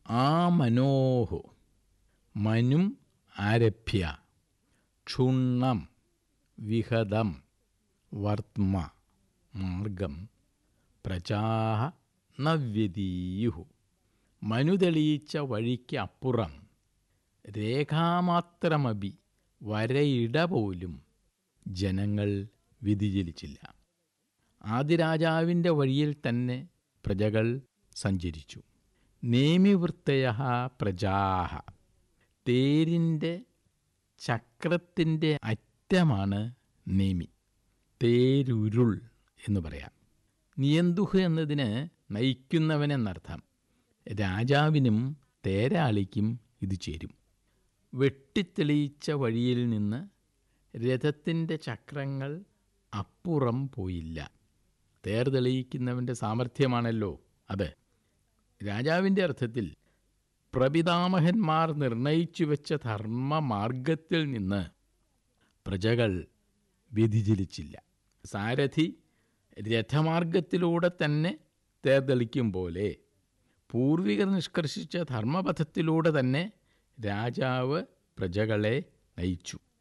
ആ മനോഹു മനും ആരഭ്യ ക്ഷുണ്ണം വിഹതം വർത്തമ മാർഗം പ്രജാഹ നവ്യതീയു മനു തെളിയിച്ച വഴിക്ക് അപ്പുറം രേഖാമാത്രമപി വരയിട പോലും ജനങ്ങൾ വ്യതിചലിച്ചില്ല ആദിരാജാവിൻ്റെ വഴിയിൽ തന്നെ പ്രജകൾ സഞ്ചരിച്ചു നേമിവൃത്തയ പ്രജാഹ തേരിൻ്റെ ചക്രത്തിൻ്റെ അറ്റമാണ് നേമി തേരുരുൾ എന്ന് പറയാം നിയന്തുഹ് എന്നതിന് നയിക്കുന്നവനെന്നർത്ഥം രാജാവിനും തേരാളിക്കും ഇത് ചേരും വെട്ടിത്തെളിയിച്ച വഴിയിൽ നിന്ന് രഥത്തിൻ്റെ ചക്രങ്ങൾ അപ്പുറം പോയില്ല തേർ തെളിയിക്കുന്നവൻ്റെ സാമർഥ്യമാണല്ലോ അത് രാജാവിൻ്റെ അർത്ഥത്തിൽ പ്രപിതാമഹന്മാർ നിർണയിച്ചു വെച്ച ധർമ്മമാർഗത്തിൽ നിന്ന് പ്രജകൾ വ്യതിചലിച്ചില്ല സാരഥി രഥമാർഗത്തിലൂടെ തന്നെ തേർതെളിക്കും പോലെ പൂർവികർ നിഷ്കർഷിച്ച ധർമ്മപഥത്തിലൂടെ തന്നെ രാജാവ് പ്രജകളെ നയിച്ചു